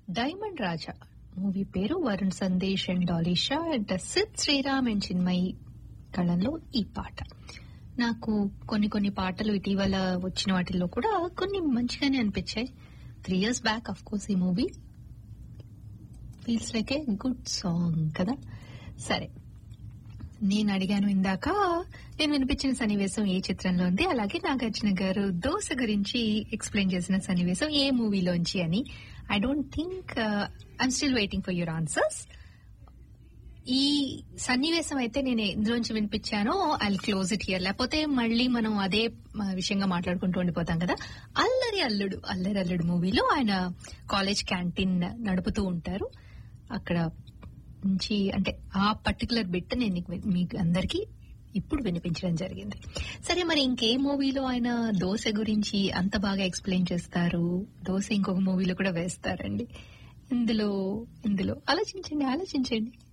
diamond Raja movie పేరు Varun Sandesh and Dalisha and Sid Sriram and Chinmayi కళంలో ఈ పాట నాకు కొన్ని కొన్ని పాటలు ఇటీవల వచ్చిన వాటిల్లో కూడా కొన్ని మంచిగానే అనిపించాయి three years back of course ఈ movie feels like a good song కదా సరే నేను అడిగాను ఇందాక నేను వినిపించిన సన్నివేశం ఏ చిత్రంలో ఉంది అలాగే నాగార్జున గారు దోశ గురించి ఎక్స్ప్లెయిన్ చేసిన సన్నివేశం ఏ మూవీలోంచి అని I don't think I'm still waiting for your answers ఈ సన్నివేశం అయితే నేను ఎందులోంచి వినిపించానో ఐ క్లోజ్ ఇట్ హియర్ లేకపోతే మళ్ళీ మనం అదే ఆ, విషయంగా మాట్లాడుకుంటూ ఉండిపోతాం కదా అల్లరి అల్లుడు అల్లరి అల్లుడు మూవీలో ఆయన కాలేజ్ క్యాంటీన్ నడుపుతూ ఉంటారు అక్కడ నుంచి అంటే ఆ పర్టికులర్ బిట్ నేను నీకు వి- మీకు అందరికి ఇప్పుడు వినిపించడం జరిగింది సరే మరి ఇంకే మూవీలో ఆయన దోశ గురించి అంత బాగా ఎక్స్ప్లెయిన్ చేస్తారు దోశ ఇంకొక మూవీలో కూడా వేస్తారండి ఇందులో ఇందులో ఆలోచించండి ఆలోచించండి